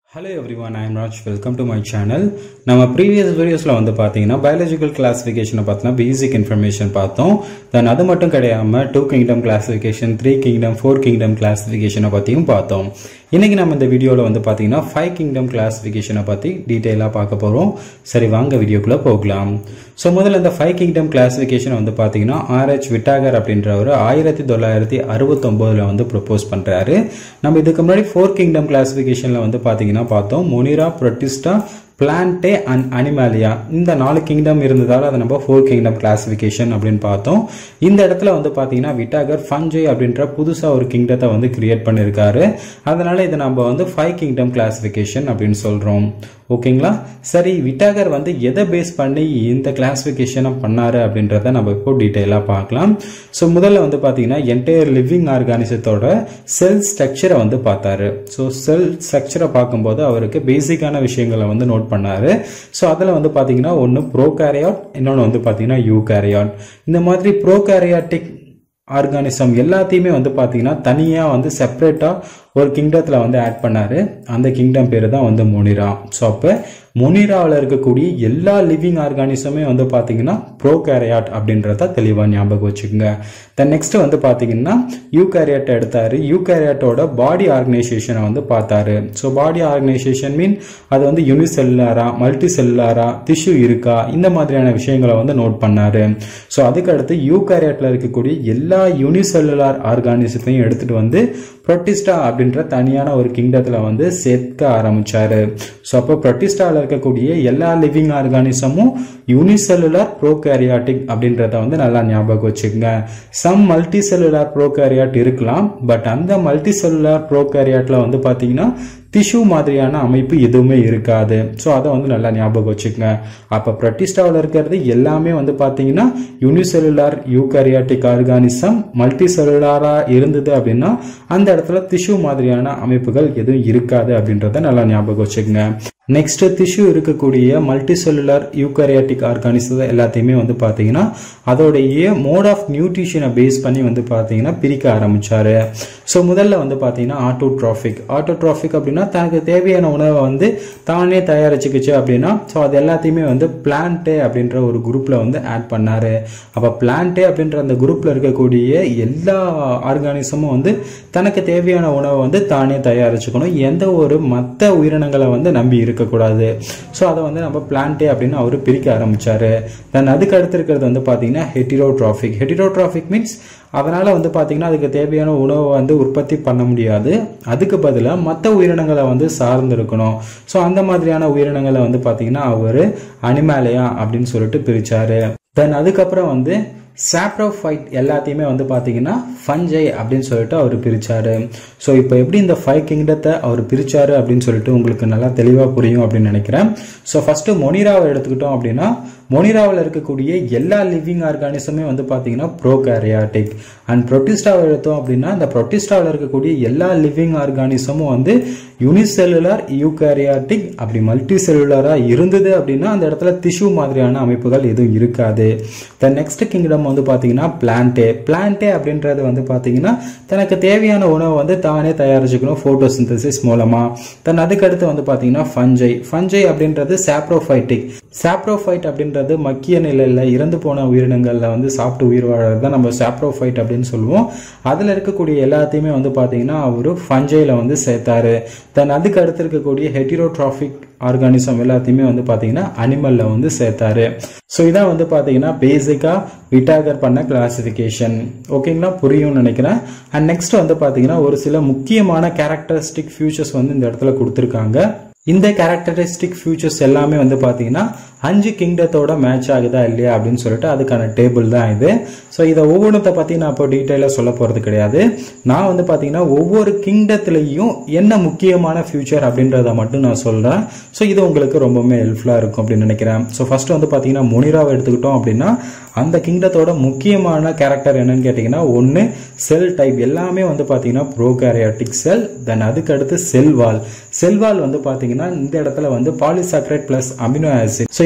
hello everyone I'm Raj welcome to my channel நம்ம previous வீடியோஸில் வந்து பார்த்தீங்கன்னா பயாலஜிக்கல் கிளாஸிஃபிகேஷனை பார்த்தீங்கன்னா பேசிக் இன்ஃபர்மேஷன் பார்த்தோம் தென் அது மட்டும் கிடையாமல் two kingdom classification three kingdom four kingdom கிளாஸிஃபிகேஷனை பற்றியும் பார்த்தோம் இன்னைக்கு நம்ம இந்த வீடியோவில் வந்து பார்த்தீங்கன்னா ஃபைவ் கிங்டம் கிளாஸிஃபிகேஷனை பற்றி டீட்டெயிலாக பார்க்க போகிறோம் சரி வாங்க வீடியோக்குள்ளே போகலாம் ஸோ முதல்ல இந்த ஃபைவ் கிங்டம் கிளாஸிஃபிகேஷன் வந்து பார்த்தீங்கன்னா ஆர்ஹெச் விட்டாகர் அப்படின்றவர் ஆயிரத்தி தொள்ளாயிரத்தி அறுபத்தொம்போதில் வந்து ப்ரொப்போஸ் பண்ணுறாரு நம்ம இதுக்கு முன்னாடி ஃபோர் கிங்டம் கிளாஸிஃபிகேஷனில் வந்து பார்த்தீங்கன்னா பார்த்தோம் monera protista plantae and animalia இந்த நாலு கிங்டம் இருந்ததால் அதை நம்ம ஃபோர் கிங்டம் கிளாஸிஃபிகேஷன் அப்படின்னு பார்த்தோம் இந்த இடத்துல வந்து பார்த்தீங்கன்னா விட்டாகர் ஃபஞ்சை அப்படின்ற புதுசாக ஒரு கிங்டத்தை வந்து கிரியேட் பண்ணியிருக்காரு அதனால இதை நம்ம வந்து ஃபைவ் கிங்டம் கிளாஸிஃபிகேஷன் அப்படின்னு சொல்கிறோம் ஓகேங்களா சரி விட்டாகர் வந்து எதை பேஸ் பண்ணி இந்த கிளாஸிஃபிகேஷனை பண்ணாரு அப்படின்றத நம்ம இப்போ டீட்டெயிலாக பார்க்கலாம் ஸோ முதல்ல வந்து பார்த்தீங்கன்னா என்டையர் லிவிங் ஆர்கானிசத்தோட செல் ஸ்ட்ரக்சரை வந்து பார்த்தாரு ஸோ செல் ஸ்ட்ரக்சரை பார்க்கும்போது அவருக்கு பேசிக்கான விஷயங்களை வந்து நோட் பண்ணாரு ஸோ அதில் வந்து பார்த்தீங்கன்னா ஒன்று ப்ரோகேரியாட் இன்னொன்று வந்து பார்த்தீங்கன்னா யூகேரியாட் இந்த மாதிரி ப்ரோகேரியாட்டிக் ஆர்கானிசம் எல்லாத்தையுமே வந்து பார்த்தீங்கன்னா தனியாக வந்து செப்பரேட்டாக ஒரு கிங்டத்தில் வந்து ஆட் பண்ணார் அந்த கிங்டம் பேர் தான் வந்து மொனிரா ஸோ அப்போ மொனிராவில் இருக்கக்கூடிய எல்லா லிவிங் ஆர்கானிசமே வந்து பார்த்தீங்கன்னா ப்ரோகேரியாட் அப்படின்றத தெளிவாக ஞாபகம் வச்சுக்கோங்க தென் நெக்ஸ்ட் வந்து பார்த்தீங்கன்னா யூகேரியாட் எடுத்தார் யூகேரியாட்டோட பாடி ஆர்கனைசேஷனை வந்து பார்த்தாரு ஸோ பாடி ஆர்கனைசேஷன் மீன் அது வந்து யூனிசெல்லாரா மல்டி செல்லாரா டிஷ்யூ இருக்கா இந்த மாதிரியான விஷயங்களை வந்து நோட் பண்ணாரு ஸோ அதுக்கடுத்து யூகேரியாட்டில் இருக்கக்கூடிய எல்லா யூனிசெல்லுலார் ஆர்கானிசத்தையும் எடுத்துகிட்டு வந்து ப்ரொட்டிஸ்டா அப்படின்ற தனியான ஒரு கிங்டத்தில் வந்து சேர்க்க ஆரம்பிச்சாரு ஸோ அப்போ ப்ரொட்டிஸ்டாவில் இருக்கக்கூடிய எல்லா லிவிங் ஆர்கானிசமும் யூனிசெல்லுலார் ப்ரோகேரியாட்டிக் அப்படின்றத வந்து நல்லா ஞாபகம் வச்சுக்கோங்க சம் மல்டி செல்லுலார் ப்ரோகேரியாட் இருக்கலாம் பட் அந்த மல்டி செல்லுலார் ப்ரோகேரியாட்டில் வந்து பார்த்தீங்கன்னா டிஷ்யூ மாதிரியான அமைப்பு எதுவுமே இருக்காது ஸோ அதை வந்து நல்லா ஞாபகம் வச்சுக்கோங்க அப்போ ப்ரொட்டிஸ்டாவில் இருக்கிறது எல்லாமே வந்து பார்த்தீங்கன்னா யூனிசெல்லுலார் யூகரியாட்டிக் ஆர்கானிசம் மல்டி செல்லுலாராக இருந்தது அப்படின்னா அந்த இடத்துல டிஷ்யூ மாதிரியான அமைப்புகள் எதுவும் இருக்காது அப்படின்றத நல்லா ஞாபகம் வச்சுக்கோங்க நெக்ஸ்ட் டிஷ்யூ இருக்கக்கூடிய மல்டி செல்லுலார் யூகரியாட்டிக் ஆர்கானிசம் எல்லாத்தையுமே வந்து பார்த்தீங்கன்னா அதோடைய மோட் ஆஃப் நியூட்ரிஷனை பேஸ் பண்ணி வந்து பார்த்தீங்கன்னா பிரிக்க ஆரம்பிச்சாரு ஸோ முதல்ல வந்து பார்த்தீங்கன்னா ஆட்டோட்ராஃபிக் ஆட்டோட்ராஃபிக் அப்படின்னா தனக்கு தேவையான உணவை வந்து தானே தயாரிச்சுக்கிச்சு அப்படின்னா ஸோ அது எல்லாத்தையுமே வந்து பிளான்டே அப்படின்ற ஒரு குரூப்பில் வந்து ஆட் பண்ணார் அப்போ பிளான்டே அப்படின்ற அந்த குரூப்பில் இருக்கக்கூடிய எல்லா ஆர்கானிசமும் வந்து தனக்கு தேவையான உணவை வந்து தானே தயாரிச்சுக்கணும் எந்த ஒரு மற்ற உயிரினங்களை வந்து நம்பி இருக்கக்கூடாது ஸோ அதை வந்து நம்ம பிளான்டே அப்படின்னு அவர் பிரிக்க ஆரம்பிச்சாரு தென் அதுக்கு அடுத்து இருக்கிறது வந்து பார்த்தீங்கன்னா ஹெட்டிரோட்ராஃபிக் ஹெட்டிரோட்ராஃபிக் மீன்ஸ் அதனால் வந்து பார்த்திங்கன்னா அதுக்கு தேவையான உணவை வந்து உற்பத்தி பண்ண முடியாது அதுக்கு பதிலாக மற்ற உயிரினங்களை வந்து சார்ந்து இருக்கணும் ஸோ அந்த மாதிரியான உயிரினங்களை வந்து பார்த்திங்கன்னா அவர் அனிமேலையா அப்படின்னு சொல்லிட்டு பிரித்தார் தென் அதுக்கப்புறம் வந்து சாப்ரோஃபைட் எல்லாத்தையுமே வந்து பார்த்தீங்கன்னா ஃபஞ்சை அப்படின்னு சொல்லிட்டு அவர் பிரித்தார் ஸோ இப்போ எப்படி இந்த ஃபைவ் கிங்டத்தை அவர் பிரித்தார் அப்படின்னு சொல்லிட்டு உங்களுக்கு நல்லா தெளிவாக புரியும் அப்படின்னு நினைக்கிறேன் ஸோ ஃபஸ்ட்டு மொனிராவை எடுத்துக்கிட்டோம் அப்படின்னா மொனிராவில் இருக்கக்கூடிய எல்லா லிவிங் ஆர்கானிசமே வந்து பார்த்தீங்கன்னா ப்ரோகேரியாட்டிக் அண்ட் ப்ரொட்டிஸ்டாவை எடுத்தோம் அப்படின்னா இந்த ப்ரொட்டிஸ்டாவில் இருக்கக்கூடிய எல்லா லிவிங் ஆர்கானிசமும் வந்து யூனிசெல்லுலார் யூகேரியாட்டிக் அப்படி மல்டி செல்லுலாராக இருந்தது அப்படின்னா அந்த இடத்துல டிஷ்யூ மாதிரியான அமைப்புகள் எதுவும் இருக்காது த நெக்ஸ்ட் கிங்டம் வந்து பார்த்தீங்கன்னா பிளான்டே பிளான்டே அப்படின்றது வந்து பார்த்தீங்கன்னா தனக்கு தேவையான உணவை வந்து தானே தயாரிச்சுக்கணும் ஃபோட்டோசிந்தசிஸ் மூலமாக தென் அதுக்கடுத்து வந்து பார்த்தீங்கன்னா ஃபஞ்சை ஃபஞ்சை அப்படின்றது சாப்ரோஃபைட்டிக் சாப்ரோஃபைட் அப்படின்றது மக்கிய நிலையில் இறந்து போன உயிரினங்களில் வந்து சாப்பிட்டு உயிர் வாழறது தான் நம்ம சாப்ரோஃபைட் அப்படின்னு சொல்லுவோம் அதில் இருக்கக்கூடிய எல்லாத்தையுமே வந்து பார்த்தீங்கன்னா அவர் ஃபஞ்சையில் வந்து சேர்த்தாரு தென் அதுக்கு அடுத்து இருக்கக்கூடிய ஹெட்டிரோட்ராஃபிக் ஆர்கானிசம் எல்லாத்தையுமே வந்து பார்த்தீங்கன்னா அனிமலில் வந்து சேர்த்தாரு ஸோ இதான் வந்து பார்த்தீங்கன்னா பேசிக்காக விட்டாகர் பண்ண கிளாசிஃபிகேஷன் ஓகேங்களா புரியும்னு நினைக்கிறேன் அண்ட் நெக்ஸ்ட் வந்து பார்த்தீங்கன்னா ஒரு சில முக்கியமான கேரக்டரிஸ்டிக் ஃபியூச்சர்ஸ் வந்து இந்த இடத்துல கொடுத்துருக்காங்க இந்த கேரக்டரிஸ்டிக் ஃபியூச்சர்ஸ் எல்லாமே வந்து பார்த்தீங்கன்னா அஞ்சு கிங்டத்தோட மேட்ச் ஆகுதா இல்லையா அப்படின்னு சொல்லிட்டு அதுக்கான டேபிள் தான் இது ஸோ இதை ஒவ்வொன்றத்தை பற்றி நான் இப்போ டீட்டெயிலாக சொல்ல போகிறது கிடையாது நான் வந்து பார்த்தீங்கன்னா ஒவ்வொரு கிங்டத்துலேயும் என்ன முக்கியமான ஃபியூச்சர் அப்படின்றத மட்டும் நான் சொல்கிறேன் ஸோ இது உங்களுக்கு ரொம்பவுமே ஹெல்ப்ஃபுல்லாக இருக்கும் அப்படின்னு நினைக்கிறேன் ஸோ ஃபஸ்ட்டு வந்து பார்த்தீங்கன்னா மொனிராவை எடுத்துக்கிட்டோம் அப்படின்னா அந்த கிங்டத்தோட முக்கியமான கேரக்டர் என்னன்னு கேட்டிங்கன்னா ஒன்று செல் டைப் எல்லாமே வந்து பார்த்தீங்கன்னா ப்ரோகேரியாட்டிக் செல் தென் அதுக்கு அடுத்து செல் வால் செல் வால் வந்து பார்த்தீங்கன்னா இந்த இடத்துல வந்து polysaccharide plus amino acid so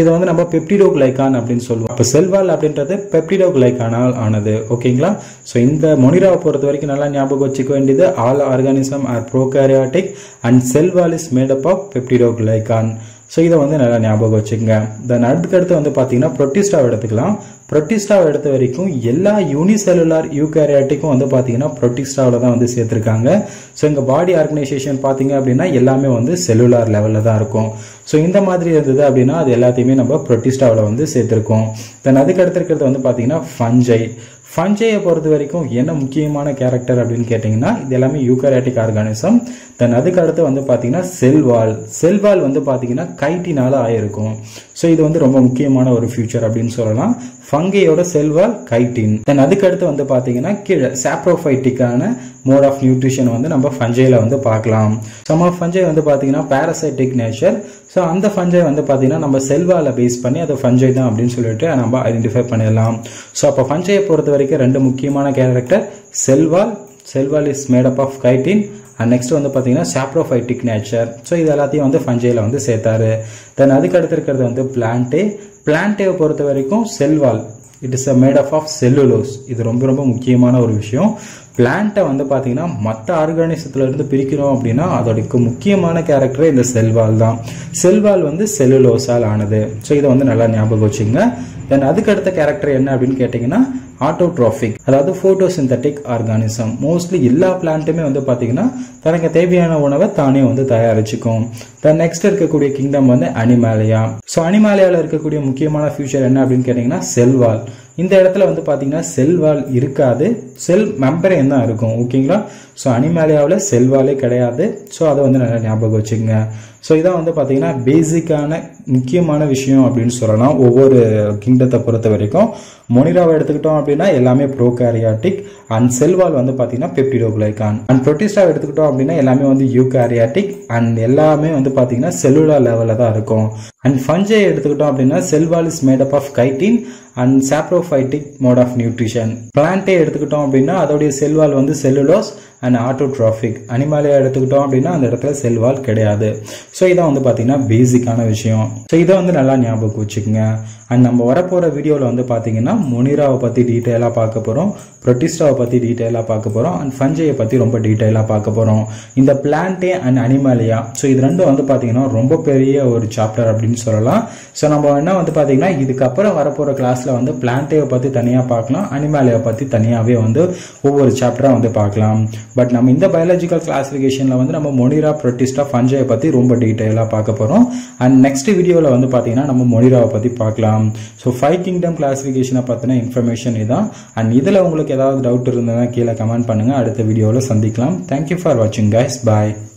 இதை வந்து நம்ம பெப்டிடோ கிளைகான் அப்படின்னு சொல்லுவோம் அப்போ செல்வால் அப்படின்றது பெப்டிடோ கிளைகானால் ஆனது ஓகேங்களா ஸோ இந்த மொனிராவை பொறுத்த வரைக்கும் நல்லா ஞாபகம் வச்சுக்க வேண்டியது all organism are prokaryotic and cell wall is made up of peptidoglycan so இதை வந்து நல்லா ஞாபகம் வச்சுக்கோங்க தென் அடுத்தடுத்து வந்து பார்த்தீங்கன்னா ப்ரொட்டிஸ்டாவை எடுத்துக்கலாம் ப்ரொட்டிஸ்டாவை எடுத்த வரைக்கும் எல்லா யூனிசெல்லுலார் யூகேரியாட்டிக்கும் வந்து பார்த்தீங்கன்னா ப்ரொட்டிஸ்டாவில் தான் வந்து சேர்த்துருக்காங்க ஸோ எங்கள் பாடி ஆர்கனைசேஷன் பார்த்தீங்க அப்படின்னா எல்லாமே வந்து செல்லுலார் லெவலில் தான் இருக்கும் ஸோ இந்த மாதிரி இருந்தது அப்படின்னா அது எல்லாத்தையுமே நம்ம ப்ரொட்டிஸ்டாவில் வந்து சேர்த்துருக்கோம் தென் அதுக்கு அடுத்து இருக்கிறது வந்து பார்த்தீங்கன்னா ஃபஞ்சை ஃபஞ்சையை பொறுத்த வரைக்கும் என்ன முக்கியமான கேரக்டர் அப்படின்னு கேட்டிங்கன்னா இது எல்லாமே யூகரேட்டிக் ஆர்கானிசம் தென் அதுக்கு அடுத்து வந்து பார்த்தீங்கன்னா செல்வால் செல்வால் வந்து பார்த்தீங்கன்னா கைட்டினால ஆயிருக்கும் ஸோ இது வந்து ரொம்ப முக்கியமான ஒரு ஃபியூச்சர் அப்படின்னு சொல்லலாம் ஃபங்கையோட செல்வால் கைட்டின் தென் அதுக்கு அடுத்து வந்து பார்த்தீங்கன்னா கீழே சாப்ரோஃபைட்டிக்கான மோட் ஆஃப் நியூட்ரிஷன் வந்து நம்ம ஃபஞ்சையில் வந்து பார்க்கலாம் சம் ஆஃப் ஃபஞ்சை வந்து பார்த்தீங்கன்னா பாரசைட்டிக் நேச்சர் ஸோ அந்த ஃபஞ்சை வந்து பார்த்தீங்கன்னா நம்ம செல்வால பேஸ் பண்ணி அது ஃபஞ்சை தான் அப்படின்னு சொல்லிட்டு நம்ம ஐடென்டிஃபை பண்ணிடலாம் ஸோ அப்போ ஃபஞ்சையை பொறுத்த வரைக்கும் ரெண்டு முக்கியமான character cell wall cell wall is made up of chitin and next வந்து பார்த்தீங்கன்னா சாப்ரோஃபைட்டிக் நேச்சர் ஸோ இது எல்லாத்தையும் வந்து ஃபஞ்சையில் வந்து சேர்த்தாரு தென் அதுக்கு அடுத்து இருக்கிறது வந்து பிளான்டே பிளான்டேவை பொறுத்த வரைக்கும் cell wall it is a made of of cellulose இது ரொம்ப ரொம்ப முக்கியமான ஒரு விஷயம் பிளான்ட்டை வந்து பார்த்தீங்கன்னா மற்ற ஆர்கானிசத்துல இருந்து பிரிக்கிறோம் அப்படின்னா அதோட முக்கியமான கேரக்டரே இந்த செல்வால் தான் செல்வால் வந்து செல்லுலோஸால் ஆனது ஸோ இதை வந்து நல்லா ஞாபகம் வச்சுங்க தென் அதுக்கு அடுத்த கேரக்டர் என்ன அப்படின்னு கேட்டிங்கன்னா ஆட்டோட்ராஃபிக் அதாவது ஃபோட்டோசிந்தட்டிக் ஆர்கானிசம் மோஸ்ட்லி எல்லா பிளான்ட்டுமே வந்து பார்த்தீங்கன்னா தனக்கு தேவையான உணவை தானே வந்து தயாரிச்சுக்கும் தென் நெக்ஸ்ட் இருக்கக்கூடிய கிங்டம் வந்து அனிமாலியா ஸோ அனிமாலியாவில் இருக்கக்கூடிய முக்கியமான ஃபியூச்சர் என்ன அப்படின்னு கேட்டிங்கன்னா செல்வால் இந்த இடத்துல வந்து பார்த்தீங்கன்னா செல்வால் இருக்காது செல் மெம்பரேன் தான் இருக்கும் ஓகேங்களா ஸோ அனிமாலியாவில் செல்வாலே கிடையாது ஸோ அதை வந்து நல்லா ஞாபகம் வச்சுக்கோங்க ஸோ இதான் வந்து பார்த்தீங்கன்னா பேசிக்கான முக்கியமான விஷயம் அப்படின்னு சொல்லலாம் ஒவ்வொரு கிங்டத்தை பொறுத்த வரைக்கும் மொனிராவை எடுத்துக்கிட்டோம் அப்படின்னா எல்லாமே ப்ரோகாரியாட்டிக் அண்ட் செல்வால் வந்து பார்த்தீங்கன்னா பெப்டிடோகுலைகான் அண்ட் ப்ரோட்டிஸ்டாவை எடுத்துக்கிட்டோம் அப்படின்னா எல்லாமே வந்து யூகாரியாட்டிக் அண்ட் எல்லாமே வந்து பார்த்தீங்கன்னா செல்லுலார் லெவலில் தான் இருக்கும் அண்ட் ஃபஞ்சை எடுத்துக்கிட்டோம் அப்படின்னா cell wall is made up of chitin and saprophytic mode of nutrition plantae எடுத்துக்கிட்டோம் அப்படின்னா அதோடைய செல்வால் வந்து செல்லுலோஸ் அண்ட் ஆட்டோட்ராஃபிக் அனிமாலியா எடுத்துக்கிட்டோம் அப்படின்னா அந்த இடத்துல செல்வால் கிடையாது ஸோ இதான் வந்து பார்த்தீங்கன்னா பேசிக்கான விஷயம் ஸோ இதை வந்து நல்லா ஞாபகம் வச்சுக்கோங்க அண்ட் நம்ம வரப்போகிற வீடியோவில் வந்து பார்த்தீங்கன்னா மொனிராவை பற்றி டீட்டெயிலாக பார்க்க போகிறோம் ப்ரொட்டிஸ்டாவை பற்றி டீட்டெயிலாக பார்க்க போகிறோம் அண்ட் ஃபஞ்சையை பற்றி ரொம்ப டீட்டெயிலாக பார்க்க போகிறோம் இந்த பிளான்ட்டே அண்ட் அனிமாலியா ஸோ இது ரெண்டும் வந்து பார்த்தீங்கன்னா ரொம்ப பெரிய ஒரு சாப்டர் அப்படின்னு சொல்லலாம் ஸோ நம்ம என்ன வந்து பார்த்தீங்கன்னா இதுக்கப்புறம் வரப்போகிற கிளாஸில் வந்து பிளான்ட்டேவை பற்றி தனியாக பார்க்கலாம் அனிமாலியா பற்றி தனியாகவே வந்து ஒவ்வொரு சாப்டராக வந்து பார்க்கலாம் பட் நம்ம இந்த பயாலஜிக்கல் கிளாஸிஃபிகேஷனில் வந்து நம்ம மொனிரா ப்ரொட்டிஸ்டா ஃபஞ்சையை பற்றி ரொம்ப டீட்டெயிலாக பார்க்க போகிறோம் அண்ட் நெக்ஸ்ட் வீடியோவில் வந்து பார்த்தீங்கன்னா நம்ம மொனிராவை பற்றி பார்க்கலாம் ஸோ ஃபைவ் கிங்டம் கிளாஸிஃபிகேஷனை பற்றின இன்ஃபர்மேஷன் இதான் அண்ட் இதில் உங்களுக்கு ஏதாவது டவுட் இருந்ததுன்னா கீழே கமெண்ட் பண்ணுங்கள் அடுத்த வீடியோவில் சந்திக்கலாம் தேங்க்யூ ஃபார் வாட்சிங் கைஸ் பாய்